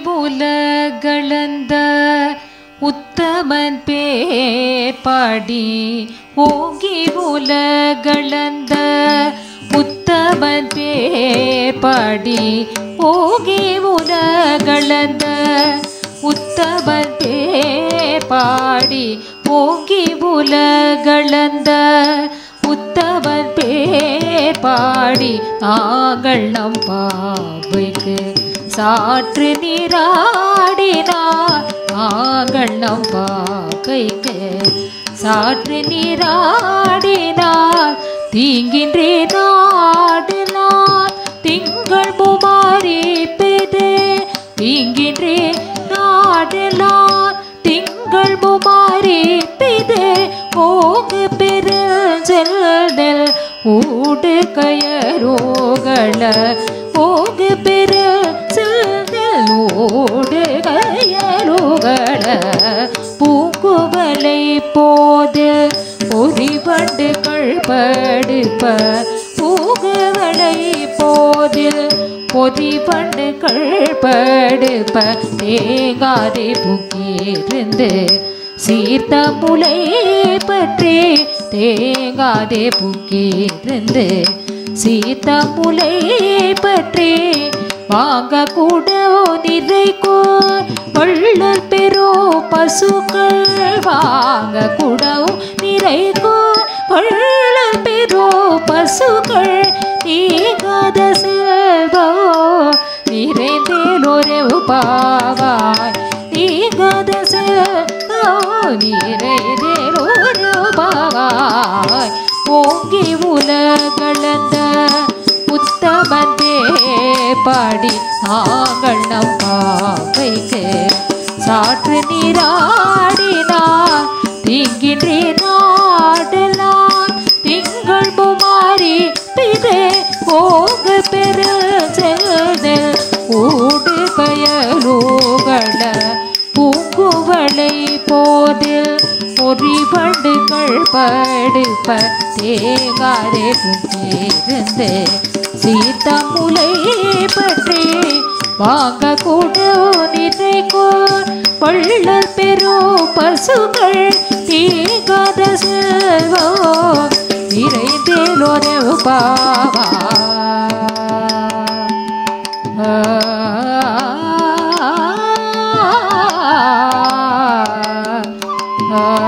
உலகளந்த உத்தமன் பேர் பாடி ஓங்கி உலகளந்த உத்தமன் பேர் பாடி ஓங்கி உலகளந்த உத்தமன் பேர் பாடி ஓங்கி உலகளந்த உத்தமன் பேர் பாடி நாங்கள் நம் பாவைக்கு சாற்று நீராடினார் நாங்கள் நம் பாவைக்கு சாற்று நீராடினார் தீங்கின்றே நாடினார் திங்கள் முமாரி பெது தீங்கின்றே நாடலார் திங்கள் முமாரி பிது ஓகு பெரு செல்தல் ஊடு கயரோகள ஓகு பெரு செல்தல் ஊடு கயரோகள பூங்குவலை போது பொறிவண்டுகள் படுப்ப பூங்குவலை போதில் பொறிவண்டுகள் படுப்ப தேங்காதை புக்கியிருந்து சீர்த்த முலை பற்றி தேங்காதே புக்கியிருந்து சீர்த்த முலை பற்றி வாங்க கூட நிறைக்கோ வள்ளல் பெரோ பசுக்கள் வாங்க கூட நிறைக்கோ வள்ளல் பெரோ பசுக்கள் நீங்காத செல்வோ நிறைந்தேலொரு பாவாய் நீங்காத செல்வோ நிறைந்தேலொரு பாவாய் ஓங்கி உலகளந்த உத்தமந்தே பாடி நாங்கள் நம் பாவைக்கு சாற்று நீராடினார் திங்கின்றே நாடலாம் திங்கள் புமாரி பிதே போக பெரு செல்தல் ஊடு கயலோகள பூங்குவளை போதில் பொறிவண்டுகள் படுப்ப தேங்காரே புங்கிருந்து சீத்த முலை பற்றி வாங்க கூட நினைக்கோ பள்ளல் பெரோ பசுகள் தீங்காத செல்வோ நிறைந்தேலோரே பாவா ஆ